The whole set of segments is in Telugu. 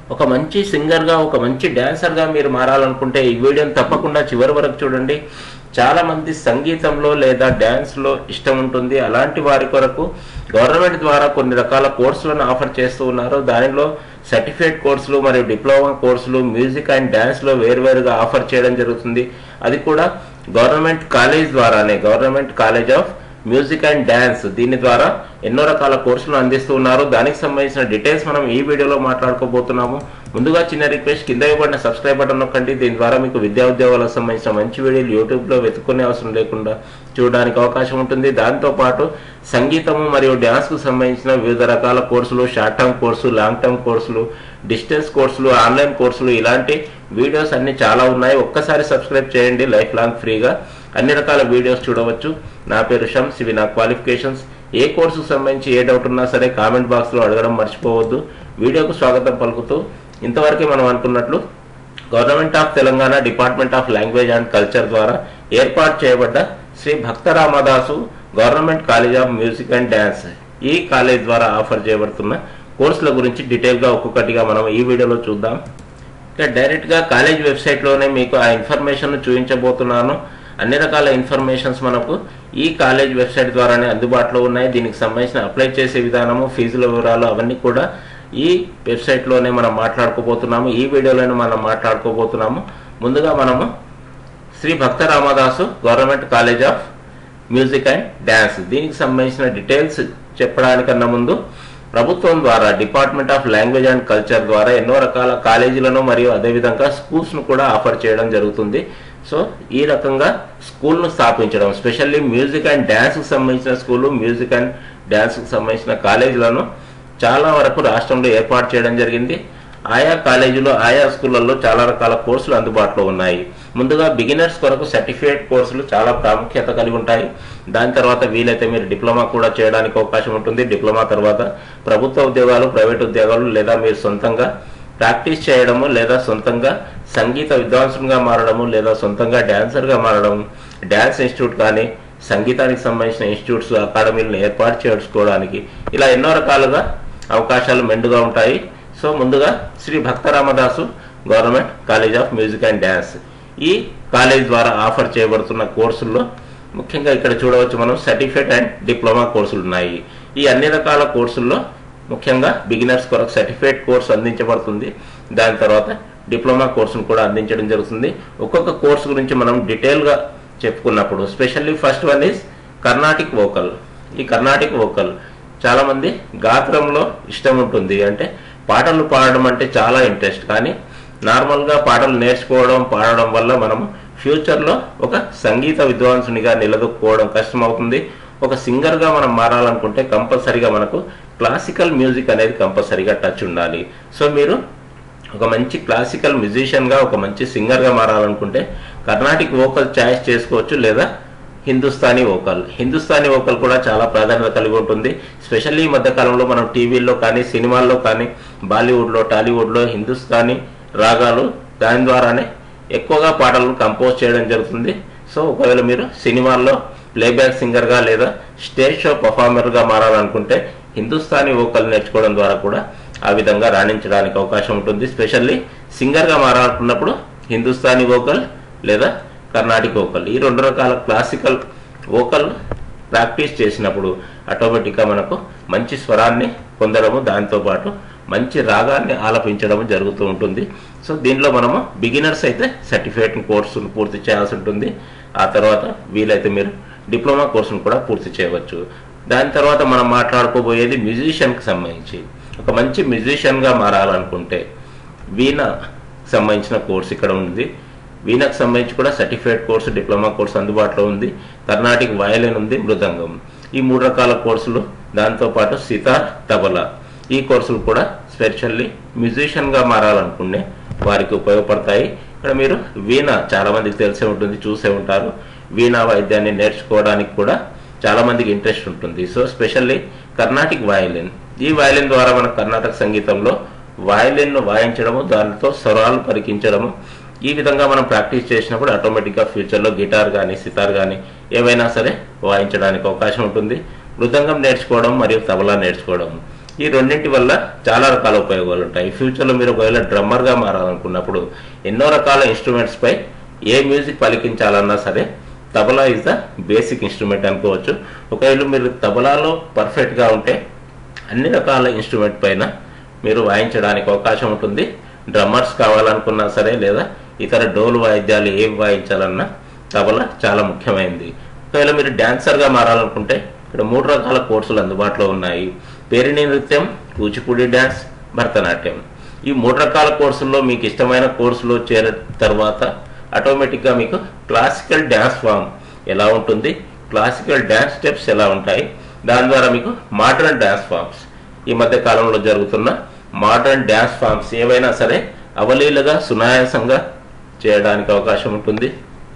ఒక మంచి సింగర్గా ఒక మంచి డ్యాన్సర్గా మీరు మారాలనుకుంటే ఈ వీడియోని తప్పకుండా చివరి వరకు చూడండి చాలా మంది సంగీతంలో లేదా డ్యాన్స్లో ఇష్టం ఉంటుంది అలాంటి వారి కొరకు గవర్నమెంట్ ద్వారా కొన్ని రకాల కోర్సులను ఆఫర్ చేస్తూ ఉన్నారు దానిలో సర్టిఫికేట్ కోర్సులు మరియు డిప్లొమా కోర్సులు మ్యూజిక్ అండ్ డ్యాన్స్లో వేరువేరుగా ఆఫర్ చేయడం జరుగుతుంది అది కూడా గవర్నమెంట్ కాలేజ్ ద్వారానే government college of music and dance దీని ద్వారా ఎన్నో రకాల కోర్సులు అందిస్తూ ఉన్నారు దానికి సంబంధించిన డీటెయిల్స్ మనం ఈ వీడియోలో మాట్లాడుకోబోతున్నాము ముందుగా చిన్న రిక్వెస్ట్ కింద ఇవ్వబడిన సబ్స్క్రైబ్ బటన్ నొక్కండి దీని ద్వారా మీకు విద్యా ఉద్యోగాలకు సంబంధించిన మంచి వీడియోలు యూట్యూబ్లో వెతుక్కునే అవసరం లేకుండా చూడడానికి అవకాశం ఉంటుంది దాంతోపాటు సంగీతము మరియు డ్యాన్స్కు సంబంధించిన వివిధ రకాల కోర్సులు short term course long term కోర్సులు డిస్టెన్స్ కోర్సులు ఆన్లైన్ కోర్సులు ఇలాంటి వీడియోస్ అన్ని చాలా ఉన్నాయి ఒక్కసారి సబ్స్క్రైబ్ చేయండి లైఫ్ లాంగ్ ఫ్రీగా అన్ని రకాల వీడియోస్ చూడవచ్చు నా పేరు షమ్స్ ఇవి నా క్వాలిఫికేషన్స్ ఏ కోర్సుకు సంబంధించి ఏ డౌట్ ఉన్నా సరే కామెంట్ బాక్స్లో అడగడం మర్చిపోవద్దు వీడియోకు స్వాగతం పలుకుతూ ఇంతవరకు మనం అనుకున్నట్లు government of Telangana department of language and culture ద్వారా ఏర్పాటు చేయబడ్డ Shri Bhakta Ramadasu government college of music and dance ఈ కాలేజ్ ద్వారా ఆఫర్ చేయబడుతున్న కోర్సుల గురించి డీటెయిల్గా ఒక్కొక్కటిగా మనం ఈ వీడియోలో చూద్దాం ఇక డైరెక్ట్గా కాలేజ్ వెబ్సైట్లోనే మీకు ఆ ఇన్ఫర్మేషన్ చూపించబోతున్నాను అన్ని రకాల ఇన్ఫర్మేషన్స్ మనకు ఈ కాలేజ్ వెబ్సైట్ ద్వారానే అందుబాటులో ఉన్నాయి దీనికి సంబంధించిన అప్లై చేసే విధానము ఫీజుల వివరాలు అవన్నీ కూడా ఈ వెబ్సైట్లోనే మనం మాట్లాడుకోబోతున్నాము ఈ వీడియోలోనే మనం మాట్లాడుకోబోతున్నాము ముందుగా మనము Shri Bhakta Ramadasu government college of music and dance దీనికి సంబంధించిన డీటెయిల్స్ చెప్పడానికన్నా ముందు ప్రభుత్వం ద్వారా department of language and culture ద్వారా ఎన్నో రకాల కాలేజీలను మరియు అదేవిధంగా స్కూల్స్ను కూడా ఆఫర్ చేయడం జరుగుతుంది సో ఈ రకంగా స్కూల్ను స్థాపించడం స్పెషల్లీ మ్యూజిక్ అండ్ డ్యాన్స్కి సంబంధించిన స్కూలు మ్యూజిక్ అండ్ డ్యాన్స్కి సంబంధించిన కాలేజీలను చాలా వరకు రాష్ట్రంలో ఏర్పాటు చేయడం జరిగింది ఆయా కాలేజీలో ఆయా స్కూళ్ళల్లో చాలా రకాల కోర్సులు అందుబాటులో ఉన్నాయి ముందుగా బిగినర్స్ కొరకు సర్టిఫికేట్ కోర్సులు చాలా ప్రాముఖ్యత కలిగి ఉంటాయి దాని తర్వాత వీలైతే మీరు డిప్లొమా కూడా చేయడానికి అవకాశం ఉంటుంది డిప్లొమా తర్వాత ప్రభుత్వ ఉద్యోగాలు ప్రైవేట్ ఉద్యోగాలు లేదా మీరు సొంతంగా ప్రాక్టీస్ చేయడము లేదా సొంతంగా సంగీత విద్వాంసునిగా మారడము లేదా సొంతంగా డ్యాన్సర్గా మారడం డ్యాన్స్ ఇన్స్టిట్యూట్ కానీ సంగీతానికి సంబంధించిన ఇన్స్టిట్యూట్స్ అకాడమీలను ఏర్పాటు చేసుకోవడానికి ఇలా ఎన్నో రకాలుగా అవకాశాలు మెండుగా ఉంటాయి సో ముందుగా Shri Bhakta Ramadasu government college of music and dance ఈ కాలేజ్ ద్వారా ఆఫర్ చేయబడుతున్న కోర్సుల్లో ముఖ్యంగా ఇక్కడ చూడవచ్చు మనం సర్టిఫికేట్ అండ్ డిప్లొమా కోర్సులు ఉన్నాయి ఈ అన్ని రకాల కోర్సుల్లో ముఖ్యంగా బిగినర్స్ కొరకు సర్టిఫికేట్ కోర్సు అందించబడుతుంది దాని తర్వాత డిప్లొమా కోర్సును కూడా అందించడం జరుగుతుంది ఒక్కొక్క కోర్సు గురించి మనం డీటెయిల్గా చెప్పుకున్నప్పుడు specially first one is Carnatic vocal ఈ కర్ణాటిక్ వోకల్ చాలామంది గాత్రంలో ఇష్టం ఉంటుంది అంటే పాటలు పాడడం అంటే చాలా ఇంట్రెస్ట్ కానీ నార్మల్గా పాటలు నేర్చుకోవడం పాడడం వల్ల మనం ఫ్యూచర్లో ఒక సంగీత విద్వాంసునిగా నిలదొక్కుకోవడం కష్టమవుతుంది ఒక సింగర్గా మనం మారాలనుకుంటే కంపల్సరీగా మనకు క్లాసికల్ మ్యూజిక్ అనేది కంపల్సరీగా టచ్ ఉండాలి సో మీరు ఒక మంచి క్లాసికల్ మ్యూజిషియన్గా ఒక మంచి సింగర్గా మారాలనుకుంటే కర్ణాటిక్ వోకల్ చాయిస్ చేసుకోవచ్చు లేదా హిందుస్థానీ వోకల్ హిందుస్థానీ వోకల్ కూడా చాలా ప్రాధాన్యత కలిగి ఉంటుంది స్పెషల్లీ ఈ మధ్యకాలంలో మనం టీవీల్లో కానీ సినిమాల్లో కానీ బాలీవుడ్లో టాలీవుడ్లో హిందుస్థానీ రాగాలు దాని ద్వారానే ఎక్కువగా పాటలు కంపోజ్ చేయడం జరుగుతుంది సో ఒకవేళ మీరు సినిమాల్లో ప్లేబ్యాక్ సింగర్గా లేదా స్టేజ్ షో పర్ఫార్మర్గా మారాలనుకుంటే హిందుస్థానీ వోకల్ నేర్చుకోవడం ద్వారా కూడా ఆ విధంగా రాణించడానికి అవకాశం ఉంటుంది స్పెషల్లీ సింగర్గా మారాలనుకున్నప్పుడు హిందుస్థానీ వోకల్ లేదా కర్ణాటిక్ వోకల్ ఈ రెండు రకాల క్లాసికల్ వోకల్ ప్రాక్టీస్ చేసినప్పుడు ఆటోమేటిక్గా మనకు మంచి స్వరాన్ని పొందడము దాంతోపాటు మంచి రాగాన్ని ఆలపించడం జరుగుతూ ఉంటుంది సో దీనిలో మనము బిగినర్స్ అయితే సర్టిఫికేట్ కోర్సును పూర్తి చేయాల్సి ఉంటుంది ఆ తర్వాత వీలైతే మీరు డిప్లొమా కోర్సును కూడా పూర్తి చేయవచ్చు దాని తర్వాత మనం మాట్లాడుకోబోయేది మ్యూజిషియన్కి సంబంధించి ఒక మంచి మ్యూజిషియన్గా మారాలనుకుంటే వీణ సంబంధించిన కోర్సు ఇక్కడ ఉంది వీణకు సంబంధించి కూడా సర్టిఫికేట్ కోర్సు డిప్లొమా కోర్సు అందుబాటులో ఉంది కర్ణాటిక్ వయలిన్ ఉంది మృదంగం ఈ మూడు రకాల కోర్సులు దాంతోపాటు సితార్ తబలా ఈ కోర్సులు కూడా స్పెషల్లీ మ్యూజిషియన్గా మారాలనుకునే వారికి ఉపయోగపడతాయి ఇక్కడ మీరు వీణ చాలా మందికి తెలిసే ఉంటుంది చూసే ఉంటారు వీణా వాయిద్యాన్ని నేర్చుకోవడానికి కూడా చాలా మందికి ఇంట్రెస్ట్ ఉంటుంది సో స్పెషల్లీ కర్ణాటిక్ వయలిన్ ఈ వయలిన్ ద్వారా మన కర్ణాటక సంగీతంలో వయలిన్ను వాయించడము దానితో స్వరాలు పరికించడము ఈ విధంగా మనం ప్రాక్టీస్ చేసినప్పుడు ఆటోమేటిక్గా ఫ్యూచర్లో గిటార్ కానీ సితార్ కానీ ఏవైనా సరే వాయించడానికి అవకాశం ఉంటుంది మృదంగం నేర్చుకోవడం మరియు తబలా నేర్చుకోవడం ఈ రెండింటి వల్ల చాలా రకాల ఉపయోగాలు ఉంటాయి ఫ్యూచర్లో మీరు ఒకవేళ డ్రమ్మర్గా మారాలనుకున్నప్పుడు ఎన్నో రకాల ఇన్స్ట్రుమెంట్స్ పై ఏ మ్యూజిక్ పలికించాలన్నా సరే tabla is the basic instrument అనుకోవచ్చు ఒకవేళ మీరు తబలాలో పర్ఫెక్ట్గా ఉంటే అన్ని రకాల ఇన్స్ట్రుమెంట్ పైన మీరు వాయించడానికి అవకాశం ఉంటుంది డ్రమ్మర్స్ కావాలనుకున్నా సరే లేదా ఇతర డోలు వాయిద్యాలు ఏం వాయించాలన్నా తబలా చాలా ముఖ్యమైనది ఒకవేళ మీరు డాన్సర్గా మారాలనుకుంటే ఇక్కడ మూడు రకాల కోర్సులు అందుబాటులో ఉన్నాయి పేరిణి నృత్యం కూచిపూడి డ్యాన్స్ భరతనాట్యం ఈ మూడు రకాల కోర్సుల్లో మీకు ఇష్టమైన కోర్సులో చేర తర్వాత ఆటోమేటిక్గా మీకు క్లాసికల్ డ్యాన్స్ ఫామ్ ఎలా ఉంటుంది క్లాసికల్ డ్యాన్స్ స్టెప్స్ ఎలా ఉంటాయి దాని ద్వారా మీకు మోడర్న్ డ్యాన్స్ ఫామ్స్ ఈ మధ్య కాలంలో జరుగుతున్న మోడర్న్ డ్యాన్స్ ఫామ్స్ ఏవైనా సరే అవలీలగా సునాయాసంగా చేయడానికి అవకాశం ఉంటుంది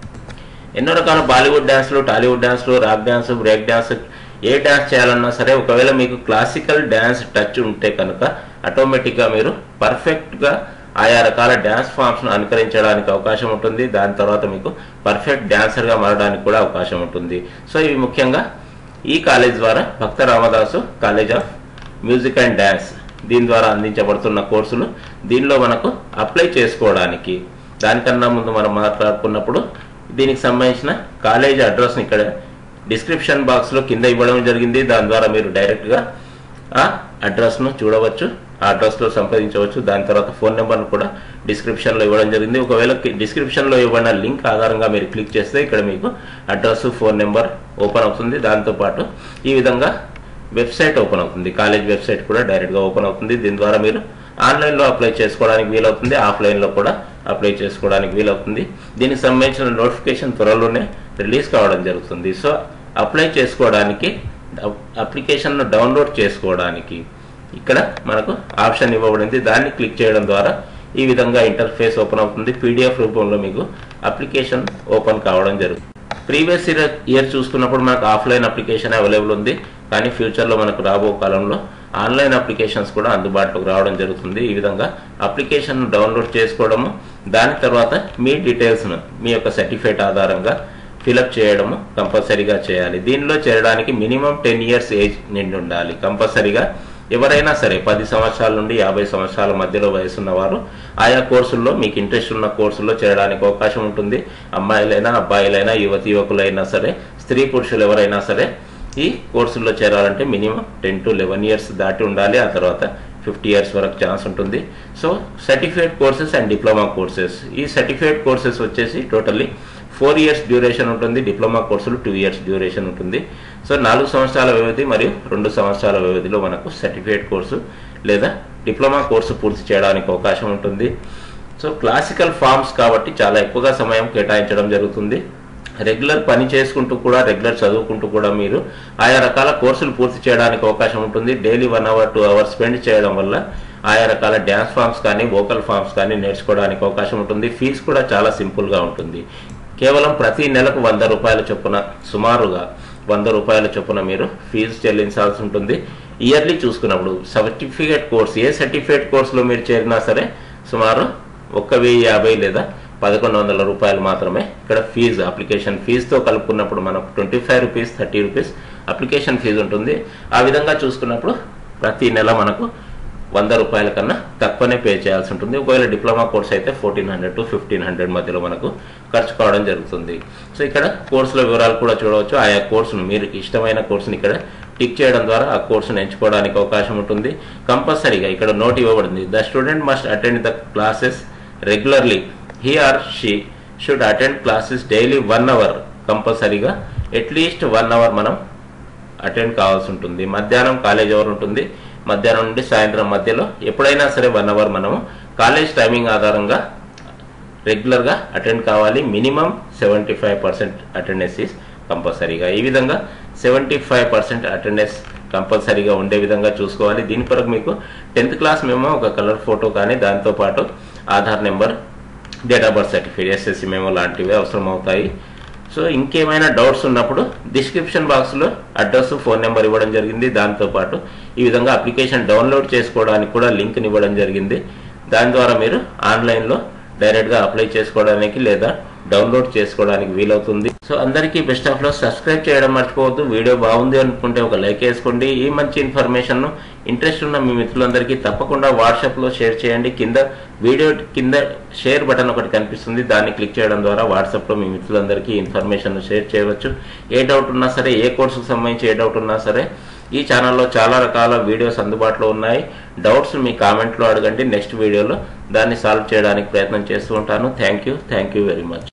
ఎన్నో రకాల బాలీవుడ్ డ్యాన్స్లు టాలీవుడ్ డ్యాన్స్లు రాక్ డ్యాన్స్ బ్రేక్ డ్యాన్స్ ఏ డ్యాన్స్ చేయాలన్నా సరే ఒకవేళ మీకు క్లాసికల్ డ్యాన్స్ టచ్ ఉంటే కనుక ఆటోమేటిక్గా మీరు పర్ఫెక్ట్గా ఆయా రకాల డ్యాన్స్ ఫామ్స్ను అనుకరించడానికి అవకాశం ఉంటుంది దాని తర్వాత మీకు పర్ఫెక్ట్ డ్యాన్సర్గా మారడానికి కూడా అవకాశం ఉంటుంది సో ఇవి ముఖ్యంగా ఈ కాలేజ్ ద్వారా Bhakta Ramadasu college of music and dance దీని ద్వారా అందించబడుతున్న కోర్సులు దీనిలో మనకు అప్లై చేసుకోవడానికి దానికన్నా ముందు మనం మాట్లాడుకున్నప్పుడు దీనికి సంబంధించిన కాలేజ్ అడ్రస్ని ఇక్కడ డిస్క్రిప్షన్ బాక్స్లో కింద ఇవ్వడం జరిగింది దాని ద్వారా మీరు డైరెక్ట్గా ఆ అడ్రస్ను చూడవచ్చు ఆ అడ్రస్లో సంప్రదించవచ్చు దాని తర్వాత ఫోన్ నెంబర్ను కూడా డిస్క్రిప్షన్లో ఇవ్వడం జరిగింది ఒకవేళ డిస్క్రిప్షన్లో ఇవ్వబడిన లింక్ ఆధారంగా మీరు క్లిక్ చేస్తే ఇక్కడ మీకు అడ్రస్ ఫోన్ నెంబర్ ఓపెన్ అవుతుంది దాంతోపాటు ఈ విధంగా వెబ్సైట్ ఓపెన్ అవుతుంది కాలేజ్ వెబ్సైట్ కూడా డైరెక్ట్గా ఓపెన్ అవుతుంది దీని ద్వారా మీరు ఆన్లైన్లో అప్లై చేసుకోవడానికి వీలవుతుంది ఆఫ్లైన్లో కూడా అప్లై చేసుకోవడానికి వీలవుతుంది దీనికి సంబంధించిన నోటిఫికేషన్ త్వరలోనే రిలీజ్ కావడం జరుగుతుంది సో అప్లై చేసుకోవడానికి అప్లికేషన్ను డౌన్లోడ్ చేసుకోవడానికి ఇక్కడ మనకు ఆప్షన్ ఇవ్వబడింది దాన్ని క్లిక్ చేయడం ద్వారా ఈ విధంగా ఇంటర్ఫేస్ ఓపెన్ అవుతుంది పీడిఎఫ్ రూపంలో మీకు అప్లికేషన్ ఓపెన్ కావడం జరుగుతుంది ప్రీవియస్ ఇయర్ ఇయర్ చూసుకున్నప్పుడు మనకు ఆఫ్లైన్ అప్లికేషన్ అవైలబుల్ ఉంది కానీ ఫ్యూచర్లో మనకు రాబో కాలంలో ఆన్లైన్ అప్లికేషన్స్ కూడా అందుబాటులోకి రావడం జరుగుతుంది ఈ విధంగా అప్లికేషన్ డౌన్లోడ్ చేసుకోవడము దాని తర్వాత మీ డీటెయిల్స్ను మీ యొక్క సర్టిఫికేట్ ఆధారంగా ఫిలప్ చేయడము కంపల్సరీగా చేయాలి దీనిలో చేరడానికి మినిమం టెన్ ఇయర్స్ ఏజ్ నిండి ఉండాలి కంపల్సరీగా ఎవరైనా సరే పది సంవత్సరాల నుండి యాభై సంవత్సరాల మధ్యలో వయసున్న వారు ఆయా కోర్సుల్లో మీకు ఇంట్రెస్ట్ ఉన్న కోర్సుల్లో చేరడానికి అవకాశం ఉంటుంది అమ్మాయిలైనా అబ్బాయిలైనా యువతి యువకులైనా సరే స్త్రీ పురుషులు ఎవరైనా సరే ఈ కోర్సుల్లో చేరాలంటే minimum ten to eleven years దాటి ఉండాలి ఆ తర్వాత ఫిఫ్టీ ఇయర్స్ వరకు ఛాన్స్ ఉంటుంది so certificate courses and diploma courses ఈ సర్టిఫికేట్ కోర్సెస్ వచ్చేసి టోటల్లీ ఫోర్ ఇయర్స్ డ్యూరేషన్ ఉంటుంది డిప్లొమా కోర్సులు టూ ఇయర్స్ డ్యూరేషన్ ఉంటుంది సో నాలుగు సంవత్సరాల వ్యవధి మరియు రెండు సంవత్సరాల వ్యవధిలో మనకు సర్టిఫికేట్ కోర్సు లేదా డిప్లొమా కోర్సు పూర్తి చేయడానికి అవకాశం ఉంటుంది సో క్లాసికల్ ఫార్మ్స్ కాబట్టి చాలా ఎక్కువగా సమయం కేటాయించడం జరుగుతుంది రెగ్యులర్ పని చేసుకుంటూ కూడా రెగ్యులర్ చదువుకుంటూ కూడా మీరు ఆయా రకాల కోర్సులు పూర్తి చేయడానికి అవకాశం ఉంటుంది daily one hour two hours spend చేయడం వల్ల ఆయా రకాల డ్యాన్స్ ఫామ్స్ కానీ వోకల్ ఫామ్స్ కానీ నేర్చుకోవడానికి అవకాశం ఉంటుంది ఫీజు కూడా చాలా సింపుల్గా ఉంటుంది కేవలం ప్రతి నెలకు వంద రూపాయల చొప్పున సుమారుగా వంద రూపాయల చొప్పున మీరు ఫీజు చెల్లించాల్సి ఉంటుంది ఇయర్లీ చూసుకున్నప్పుడు సర్టిఫికేట్ కోర్స్ ఏ సర్టిఫికేట్ కోర్సులో మీరు చేరినా సరే సుమారు ఒక్క వెయ్యి యాభై లేదా పదకొండు వందల రూపాయలు మాత్రమే ఇక్కడ ఫీజు అప్లికేషన్ ఫీజుతో కలుపుకున్నప్పుడు మనకు twenty five rupees thirty rupees application fee ఉంటుంది ఆ విధంగా చూసుకున్నప్పుడు ప్రతి నెల మనకు వంద రూపాయల కన్నా తక్కువనే పే చేయాల్సి ఉంటుంది ఒకవేళ డిప్లొమా కోర్స్ అయితే fourteen hundred to fifteen hundred మధ్యలో మనకు ఖర్చు కావడం జరుగుతుంది సో ఇక్కడ కోర్సుల వివరాలు కూడా చూడవచ్చు ఆయా కోర్సును మీరు ఇష్టమైన కోర్సుని ఇక్కడ టిక్ చేయడం ద్వారా ఆ కోర్సును ఎంచుకోవడానికి అవకాశం ఉంటుంది కంపల్సరీగా ఇక్కడ నోట్ ఇవ్వబడింది the student must attend the classes regularly he or she should attend classes daily one hour కంపల్సరీగా అట్లీస్ట్ వన్ అవర్ మనం అటెండ్ కావాల్సి ఉంటుంది మధ్యాహ్నం కాలేజ్ అవర్ ఉంటుంది మధ్యాహ్నం నుండి సాయంత్రం మధ్యలో ఎప్పుడైనా సరే వన్ అవర్ మనము కాలేజ్ టైమింగ్ ఆధారంగా రెగ్యులర్గా అటెండ్ కావాలి minimum seventy five percent attendance is కంపల్సరీగా ఈ విధంగా సెవెంటీ ఫైవ్ పర్సెంట్ అటెండెన్స్ కంపల్సరీగా ఉండే విధంగా చూసుకోవాలి దీని కొరకు మీకు టెన్త్ క్లాస్ మేము ఒక కలర్ ఫోటో కానీ దాంతోపాటు Aadhaar number date of birth certificate SSC మేము లాంటివి అవసరం అవుతాయి సో ఇంకేమైనా డౌట్స్ ఉన్నప్పుడు డిస్క్రిప్షన్ బాక్స్లో అడ్రస్ ఫోన్ నెంబర్ ఇవ్వడం జరిగింది దాంతోపాటు ఈ విధంగా అప్లికేషన్ డౌన్లోడ్ చేసుకోవడానికి కూడా లింక్ని ఇవ్వడం జరిగింది దాని ద్వారా మీరు ఆన్లైన్లో డైరెక్ట్గా అప్లై చేసుకోవడానికి లేదా డౌన్లోడ్ చేసుకోవడానికి వీలవుతుంది సో అందరికీ బెస్ట్ ఆఫ్ లో సబ్స్క్రైబ్ చేయడం మర్చిపోవద్దు వీడియో బాగుంది అనుకుంటే ఒక లైక్ వేసుకోండి ఈ మంచి ఇన్ఫర్మేషన్ ను ఇంట్రెస్ట్ ఉన్న మీ మిత్రులందరికీ తప్పకుండా వాట్సాప్ లో షేర్ చేయండి కింద వీడియో కింద షేర్ బటన్ ఒకటి కనిపిస్తుంది దాన్ని క్లిక్ చేయడం ద్వారా వాట్సాప్ లో మీ మిత్రులందరికీ ఇన్ఫర్మేషన్ షేర్ చేయవచ్చు ఏ డౌట్ ఉన్నా సరే ఏ కోర్సుకు సంబంధించి ఏ డౌట్ ఉన్నా సరే ఈ ఛానల్లో చాలా రకాల వీడియోస్ అందుబాటులో ఉన్నాయి డౌట్స్ మీ కామెంట్లో అడగండి నెక్స్ట్ వీడియోలో దాన్ని సాల్వ్ చేయడానికి ప్రయత్నం చేస్తూ ఉంటాను thank you thank you very much